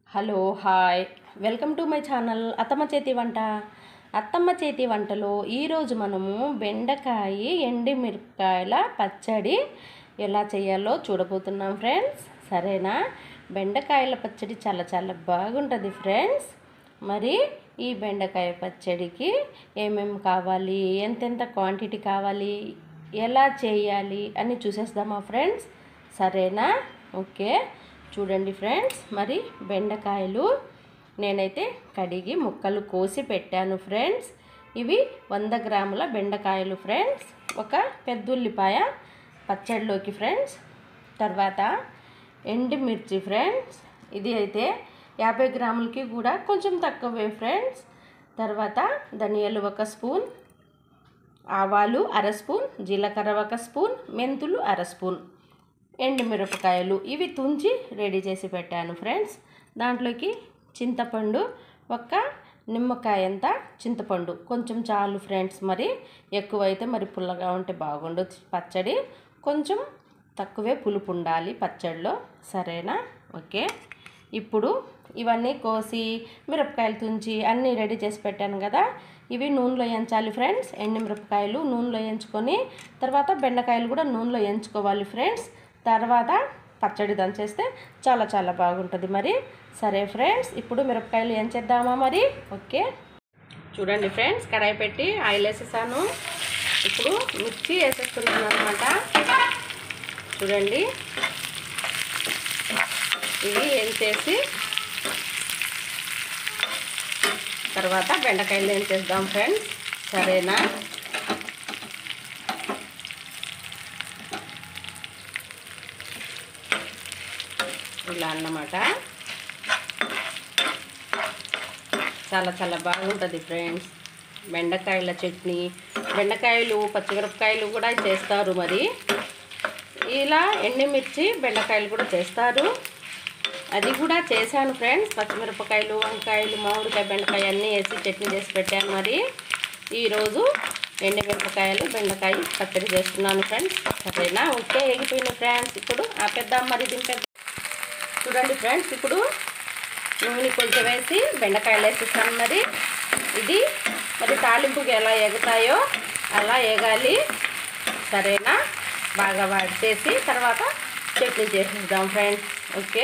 hello hi welcome to my channel అత్తమ్మ చేతి వంట అత్తమ్మ చేతి వంటలో ఈరోజు మనము బెండకాయ ఎండి మిరపకాయల పచ్చడి ఎలా చేయాలో చూడబోతున్నాం ఫ్రెండ్స్ సరేనా బెండకాయల పచ్చడి చాలా చాలా బాగుంటుంది ఫ్రెండ్స్ మరి ఈ బెండకాయ పచ్చడికి ఏమేమి కావాలి ఎంతెంత క్వాంటిటీ కావాలి ఎలా చేయాలి అని చూసేద్దామా ఫ్రెండ్స్ సరేనా ఓకే చూడండి ఫ్రెండ్స్ మరి బెండకాయలు నేనైతే కడిగి ముక్కలు కోసి పెట్టాను ఫ్రెండ్స్ ఇవి వంద గ్రాముల బెండకాయలు ఫ్రెండ్స్ ఒక పెద్ద ఉల్లిపాయ పచ్చడిలోకి ఫ్రెండ్స్ తర్వాత ఎండుమిర్చి ఫ్రెండ్స్ ఇది అయితే యాభై గ్రాములకి కూడా కొంచెం తక్కువే ఫ్రెండ్స్ తర్వాత ధనియాలు ఒక స్పూన్ ఆవాలు అర స్పూన్ జీలకర్ర ఒక స్పూన్ మెంతులు అర స్పూన్ ఎండుమిరపకాయలు ఇవి తుంచి రెడీ చేసి పెట్టాను ఫ్రెండ్స్ దాంట్లోకి చింతపండు ఒక్క నిమ్మకాయ అంత చింతపండు కొంచెం చాలు ఫ్రెండ్స్ మరి ఎక్కువైతే మరి పుల్లగా ఉంటే బాగుండు పచ్చడి కొంచెం తక్కువే పులుపు ఉండాలి పచ్చడిలో సరేనా ఓకే ఇప్పుడు ఇవన్నీ కోసి మిరపకాయలు తుంచి అన్నీ రెడీ చేసి పెట్టాను కదా ఇవి నూనెలో వేయించాలి ఫ్రెండ్స్ ఎండు మిరపకాయలు నూనెలో వేయించుకొని తర్వాత బెండకాయలు కూడా నూనెలో వేయించుకోవాలి ఫ్రెండ్స్ తర్వాత పచ్చడి దంచేస్తే చాలా చాలా బాగుంటుంది మరి సరే ఫ్రెండ్స్ ఇప్పుడు మిరపకాయలు ఏం చేద్దామా మరి ఓకే చూడండి ఫ్రెండ్స్ కడాయి పెట్టి ఆయిల్ వేసేసాను ఇప్పుడు మిర్చి వేసేస్తున్నాను అనమాట చూడండి ఇవి ఏం చేసి తర్వాత బెండకాయలు ఏం చేద్దాం ఫ్రెండ్స్ సరేనా ఇలా అన్నమాట చాలా చాలా బాగుంటుంది ఫ్రెండ్స్ బెండకాయల చట్నీ బెండకాయలు పచ్చిమిరపకాయలు కూడా చేస్తారు మరి ఇలా ఎండుమిర్చి బెండకాయలు కూడా చేస్తారు అది కూడా చేశాను ఫ్రెండ్స్ పచ్చిమిరపకాయలు వంకాయలు మామిడికాయ బెండకాయ అన్నీ వేసి చట్నీ చేసి పెట్టాను మరి ఈరోజు ఎండుమిరపకాయలు బెండకాయ పచ్చడి చేస్తున్నాను ఫ్రెండ్స్ సరేనా ఓకే ఎగిపోయిన ఫ్రెండ్స్ ఇప్పుడు ఆపేద్దాం మరి దింపేద్దాం చూడండి ఫ్రెండ్స్ ఇప్పుడు నూనె కొంచెం వేసి బెండకాయలు వేసిస్తాను మరి ఇది మరి తాలింపుకి ఎలా ఎగుతాయో అలా ఎగాలి సరేనా బాగా వాడిచేసి తర్వాత చట్నీ చేసిద్దాం ఫ్రెండ్స్ ఓకే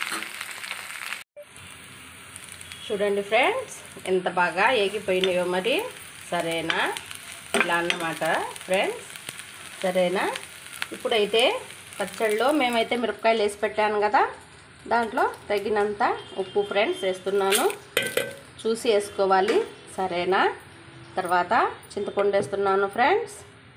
చూడండి ఫ్రెండ్స్ ఎంత బాగా ఏగిపోయినాయో మరి సరేనా ఇలా అన్నమాట ఫ్రెండ్స్ సరేనా ఇప్పుడైతే పచ్చడిలో మేమైతే మిరపకాయలు వేసి పెట్టాను కదా దాంట్లో తగినంత ఉప్పు ఫ్రెండ్స్ వేస్తున్నాను చూసి వేసుకోవాలి సరేనా తర్వాత చింతపండు వేస్తున్నాను ఫ్రెండ్స్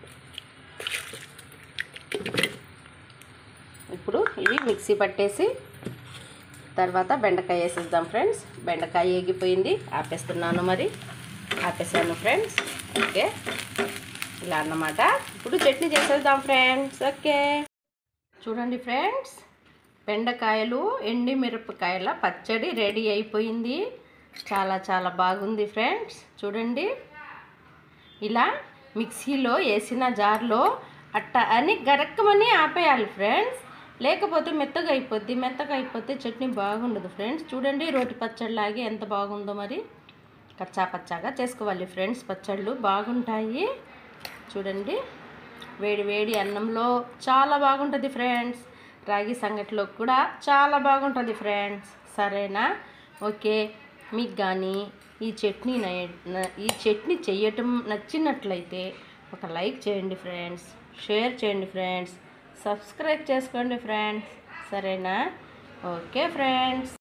ఇప్పుడు ఇవి మిక్సీ పట్టేసి తర్వాత బెండకాయ వేసేద్దాం ఫ్రెండ్స్ బెండకాయ ఏగిపోయింది ఆపేస్తున్నాను మరి ఆపేసాను ఫ్రెండ్స్ ఓకే ఇలా అన్నమాట ఇప్పుడు చట్నీ చేసేద్దాం ఫ్రెండ్స్ ఓకే చూడండి ఫ్రెండ్స్ బెండకాయలు ఎండి మిరపకాయల పచ్చడి రెడీ అయిపోయింది చాలా చాలా బాగుంది ఫ్రెండ్స్ చూడండి ఇలా మిక్సీలో వేసిన జార్లో అట్ట అని గరక్కమని ఆపేయాలి ఫ్రెండ్స్ లేకపోతే మెత్తగా అయిపోద్ది మెత్తగా అయిపోతే చట్నీ బాగుండదు ఫ్రెండ్స్ చూడండి రోటి పచ్చడిలాగే ఎంత బాగుందో మరి కచ్చా పచ్చాగా చేసుకోవాలి ఫ్రెండ్స్ పచ్చళ్ళు బాగుంటాయి చూడండి వేడి వేడి అన్నంలో చాలా బాగుంటుంది ఫ్రెండ్స్ రాగి సంగటిలో కూడా చాలా బాగుంటుంది ఫ్రెండ్స్ సరేనా ఓకే మీకు కానీ ఈ చట్నీ ఈ చట్నీ చేయటం నచ్చినట్లయితే ఒక లైక్ చేయండి ఫ్రెండ్స్ షేర్ చేయండి ఫ్రెండ్స్ సబ్స్క్రైబ్ చేసుకోండి ఫ్రెండ్స్ సరేనా ఓకే ఫ్రెండ్స్